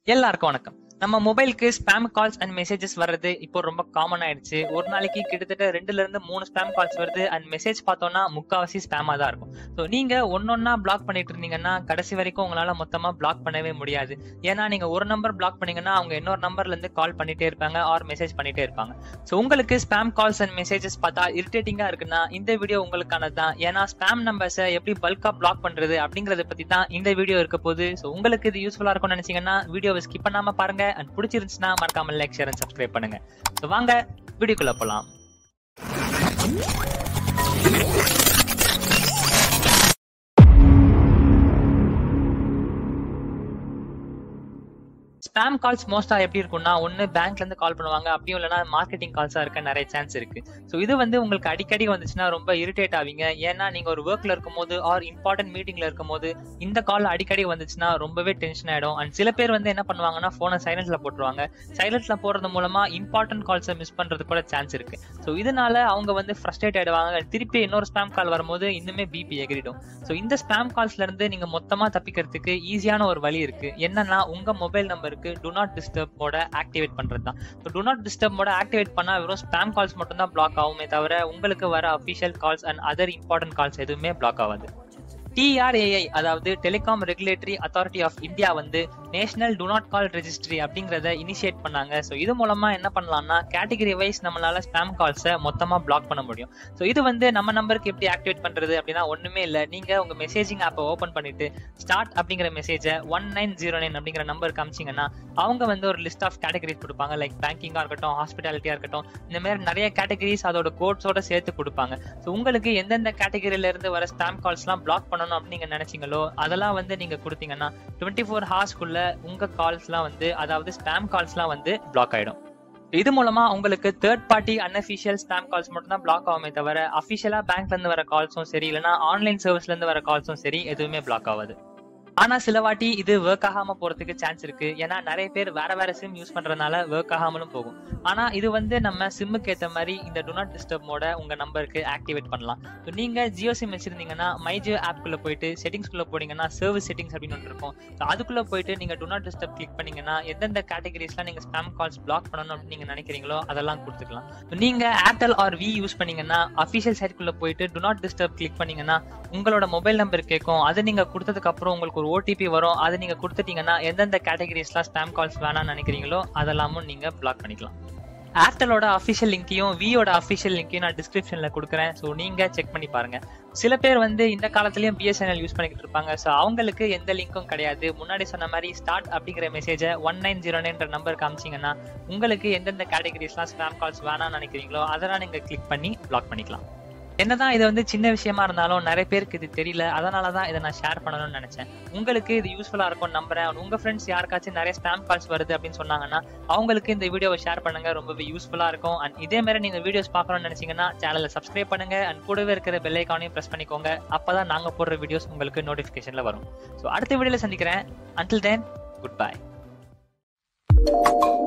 எல்லாருக்கும் வணக்கம் நம்ம மொபைலுக்கு ஸ்பேம் கால்ஸ் அண்ட் மெசேஜஸ் வர்றது இப்போ ரொம்ப காமன் ஆயிடுச்சு ஒரு நாளைக்கு கிட்டத்தட்ட ரெண்டுல இருந்து மூணு ஸ்பேம் கால்ஸ் வருது அண்ட் மெசேஜ் பார்த்தோம்னா முக்காவாசி ஸ்பேமா தான் இருக்கும் ஸோ நீங்க ஒன்னொன்னா பிளாக் பண்ணிட்டு இருந்தீங்கன்னா கடைசி வரைக்கும் உங்களால மொத்தமா பிளாக் பண்ணவே முடியாது ஏன்னா நீங்க ஒரு நம்பர் பிளாக் பண்ணீங்கன்னா அவங்க இன்னொரு நம்பர்ல இருந்து கால் பண்ணிட்டே இருப்பாங்க ஆர் மெசேஜ் பண்ணிட்டே இருப்பாங்க ஸோ உங்களுக்கு ஸ்பேம் கால்ஸ் அண்ட் மெசேஜஸ் பார்த்தா இரிட்டேட்டிங்கா இருக்குன்னா இந்த வீடியோ உங்களுக்கானது தான் ஏன்னா ஸ்பேம் நம்பர்ஸை எப்படி பல்கா பிளாக் பண்றது அப்படிங்கறத பத்தி தான் இந்த வீடியோ இருக்க போகுது ஸோ உங்களுக்கு இது யூஸ்ஃபுல்லா இருக்கும்னு நினைச்சீங்கன்னா வீடியோவை ஸ்கிப் பண்ணாம பாருங்க அண்ட் பிடிச்சிருந்துச்சுன்னா மறக்காம லைக் ஷேர் அண்ட் சப்ஸ்கிரைப் பண்ணுங்க ஸோ வாங்க வீடியோக்குள்ள போலாம் ஸ்பேம் கால்ஸ் மோஸ்டா எப்படி இருக்கும்னா ஒன்னு பேங்க்ல இருந்து கால் பண்ணுவாங்க அப்படியும் இல்லைன்னா மார்க்கெட்டிங் கால்ஸா இருக்க நிறைய சான்ஸ் இருக்கு ஸோ இது வந்து உங்களுக்கு அடிக்கடி வந்துச்சுன்னா ரொம்ப இரிட்டேட் ஆவீங்க ஏன்னா நீங்க ஒரு ஒர்க்ல இருக்கும் போது ஆர் இம்பார்ட்டன்ட் மீட்டிங்ல இருக்கும் போது இந்த கால் அடிக்கடி வந்துச்சுன்னா ரொம்பவே டென்ஷன் ஆயிடும் அண்ட் சில பேர் வந்து என்ன பண்ணுவாங்கன்னா போனை சைலண்ட்ல போட்டுருவாங்க சைலண்ட்ல போடுறது மூலமா இம்பார்ட்டன்ட் கால்ஸை மிஸ் பண்றது கூட சான்ஸ் இருக்கு ஸோ இதனால அவங்க வந்து ஃப்ரஸ்ட்ரேட் ஆயிடுவாங்க திருப்பி இன்னொரு ஸ்பேம் கால் வரும்போது இன்னுமே பிபி எகிரிடும் ஸோ இந்த ஸ்பேம் கால்ஸ்ல இருந்து நீங்க மொத்தமா தப்பிக்கிறதுக்கு ஈஸியான ஒரு வழி இருக்கு என்னன்னா உங்க மொபைல் நம்பருக்கு டு நாட் டிஸ்டர்ப் மோட ஆக்டிவேட் பண்றது தான் ஸோ டு நாட் டிஸ்டர்ப் மோட ஆக்டிவேட் பண்ணா வெறும் ஸ்பேம் கால்ஸ் மட்டும் தான் பிளாக் ஆகுமே தவிர உங்களுக்கு வர official calls and other important calls எதுவுமே பிளாக் ஆகாது டிஆர்ஏஐ அதாவது telecom regulatory authority of India வந்து national do not call registry அப்படிங்கறத இனிஷியேட் பண்ணாங்க ஸோ இது மூலமா என்ன பண்ணலாம்னா கேட்டகரி வைஸ் நம்மளால ஸ்பேம் கால்ஸை மொத்தமா பிளாக் பண்ண முடியும் ஸோ இது வந்து நம்ம நம்பருக்கு எப்படி ஆக்டிவேட் பண்றது அப்படின்னா ஒண்ணுமே இல்லை நீங்க உங்க மெசேஜிங் ஆப்பை ஓப்பன் பண்ணிட்டு ஸ்டார்ட் அப்படிங்கிற மெசேஜை ஒன் நைன் ஜீரோ நைன் அப்படிங்கிற நம்பர் காமிச்சிங்கன்னா அவங்க வந்து ஒரு லிஸ்ட் ஆஃப் கேட்டகரிஸ் கொடுப்பாங்க லைக் பேங்கிங்கா இருக்கட்டும் ஹாஸ்பிட்டாலிட்டியா இருக்கட்டும் இந்த மாதிரி நிறைய கேட்டகரிஸ் அதோட கோட்ஸோட சேர்த்து கொடுப்பாங்க ஸோ உங்களுக்கு எந்தெந்த கேட்டகரியில இருந்து வர ஸ்பேம் கால்ஸ்லாம் பிளாக் பண்ணணும் அப்படின்னு நீங்க நினைச்சீங்களோ அதெல்லாம் வந்து நீங்க கொடுத்தீங்கன்னா டுவெண்ட்டி ஃபோர் ஹார்ஸ்க்குள்ள உங்க கால்ஸ்லாம் வந்து அதாவது ஸ்பேம் கால்ஸ்லாம் வந்து பிளாக் ஆயிடும் இது மூலமா உங்களுக்கு third party unofficial spam calls மட்டும் தான் பிளாக் ஆகுமே தவிர அபிஷியலா பேங்க்ல இருந்து வர கால்ஸும் சரி இல்லைன்னா ஆன்லைன் சர்வீஸ்ல இருந்து வர கால்ஸும் சரி எதுவுமே பிளாக் ஆகாது ஆனா சில வாட்டி இது ஒர்க் ஆகாம போறதுக்கு சான்ஸ் இருக்கு ஏன்னா நிறைய பேர் வேற வேற சிம் யூஸ் பண்றதுனால ஒர்க் ஆகாமலும் போகும் ஆனா இது வந்து நம்ம சிம்முக்கு ஏத்த மாதிரி இந்த டு நாட் டிஸ்டர்ப் மோட உங்க நம்பருக்கு ஆக்டிவேட் பண்ணலாம் ஸோ நீங்க ஜியோ சிம் வச்சிருந்தீங்கன்னா மை ஜியோ ஆப்குள்ள போயிட்டு செட்டிங்ஸ்குள்ள போனீங்கன்னா சர்வீஸ் செட்டிங்ஸ் அப்படின்னு ஒன்று இருக்கும் ஸோ அதுக்குள்ள போயிட்டு நீங்க டு நாட் டிஸ்டர்ப் கிளிக் பண்ணீங்கன்னா எந்தெந்த கேட்டகரிஸ்லாம் நீங்க ஸ்பேம் கால்ஸ் பிளாக் பண்ணணும் அப்படின்னு நீங்க நினைக்கிறீங்களோ அதெல்லாம் கொடுத்துக்கலாம் So, நீங்க ஏர்டெல் ஆர் வி யூஸ் பண்ணீங்கன்னா அஃபிஷியல் சைட்குள்ள போயிட்டு டு நாட் டிஸ்டர்ப் கிளிக் பண்ணீங்கன்னா உங்களோட மொபைல் நம்பர் கேட்கும் அதை நீங்க கொடுத்ததுக்கு அப்புறம் உங்களுக்கு ஒரு ஓடிபி வரும் அதை நீங்க கொடுத்துட்டீங்கன்னா எந்தெந்த கேட்டகரிஸ்லாம் ஸ்பேம் கால்ஸ் வேணாம்னு நினைக்கிறீங்களோ அதெல்லாமும் நீங்க பிளாக் பண்ணிக்கலாம் ஏர்டெலோட அஃபிஷியல் லிங்கையும் வியோட அஃபிஷியல் லிங்கையும் நான் டிஸ்கிரிப்ஷன்ல கொடுக்குறேன் ஸோ நீங்க செக் பண்ணி பாருங்க சில பேர் வந்து இந்த காலத்துலயும் பிஎஸ்என்எல் யூஸ் பண்ணிக்கிட்டு இருப்பாங்க ஸோ அவங்களுக்கு எந்த லிங்க்கும் கிடையாது முன்னாடி சொன்ன மாதிரி ஸ்டார்ட் அப்படிங்கிற மெசேஜை ஒன் நைன் ஜீரோ நைன்ற நம்பர் காமிச்சிங்கன்னா உங்களுக்கு எந்தெந்த கேட்டகரிஸ்லாம் ஸ்பேம் கால்ஸ் வேணாம்னு நினைக்கிறீங்களோ அதெல்லாம் நீங்க கிளிக் பண்ணி பிளாக் பண்ணிக்கலாம் என்னதான் இது வந்து சின்ன விஷயமா இருந்தாலும் நிறைய பேருக்கு இது தெரியல அதனால தான் இதை நான் ஷேர் பண்ணணும்னு நினைச்சேன் உங்களுக்கு இது யூஸ்ஃபுல்லா இருக்கும் நம்புறேன் உங்க ஃப்ரெண்ட்ஸ் யாருக்காச்சும் நிறைய ஸ்பேம் கால்ஸ் வருது அப்படின்னு சொன்னாங்கன்னா அவங்களுக்கு இந்த வீடியோவை ஷேர் பண்ணுங்க ரொம்பவே யூஸ்ஃபுல்லா இருக்கும் அண்ட் இதே மாதிரி நீங்க வீடியோஸ் பார்க்கணும்னு நினைச்சீங்கன்னா சேனலை சப்ஸ்கிரைப் பண்ணுங்க அண்ட் கூடவே இருக்கிற பெல் ஐக்கானையும் பிரஸ் பண்ணிக்கோங்க அப்பதான் நாங்க போடுற வீடியோஸ் உங்களுக்கு நோட்டிபிகேஷன்ல வரும் ஸோ அடுத்த வீடியோல சந்திக்கிறேன் அண்டில் தென் குட் பை